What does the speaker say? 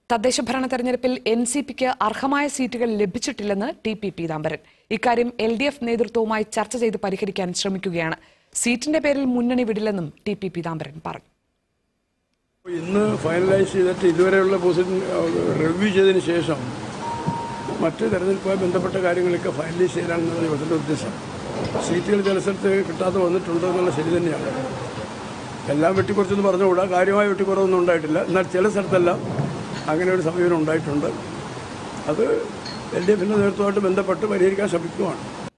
തദ്ദേശ ഭരണ തെരഞ്ഞെടുപ്പിൽ എൻ സി പിക്ക് അർഹമായ സീറ്റുകൾ ലഭിച്ചിട്ടില്ലെന്ന് ടി പി പീതാംബരൻ ഇക്കാര്യം എൽ ഡി എഫ് നേതൃത്വവുമായി ചർച്ച ചെയ്ത് പരിഹരിക്കാൻ ശ്രമിക്കുകയാണ് സീറ്റിന്റെ പേരിൽ മുന്നണി വിടില്ലെന്നും ടി പി പീതാംബരൻ പറഞ്ഞു ഇന്ന് ഫൈനലൈസ് ചെയ്തിട്ട് ഇതുവരെയുള്ള പൊസിഷൻ റിവ്യൂ ചെയ്തതിന് ശേഷം മറ്റ് തെരഞ്ഞെടുപ്പുമായി ബന്ധപ്പെട്ട കാര്യങ്ങളൊക്കെ ഫൈനലൈസ് ചെയ്യാനാണെന്നാണ് യോഗത്തിൻ്റെ ഉദ്ദേശം സീറ്റുകൾ ചില സ്ഥലത്ത് കിട്ടാതെ വന്നിട്ടുണ്ട് എന്നുള്ള ശരി തന്നെയാണ് എല്ലാം വെട്ടിക്കുറച്ചെന്ന് പറഞ്ഞുകൂടാ കാര്യമായ വെട്ടിക്കുറവൊന്നും ഉണ്ടായിട്ടില്ല എന്നാൽ ചില സ്ഥലത്തെല്ലാം അങ്ങനെ ഒരു സമീപനം ഉണ്ടായിട്ടുണ്ട് അത് എൽ ഡി എഫിൻ്റെ നേതൃത്വമായിട്ട് ബന്ധപ്പെട്ട് പരിഹരിക്കാൻ ശ്രമിക്കുവാണ്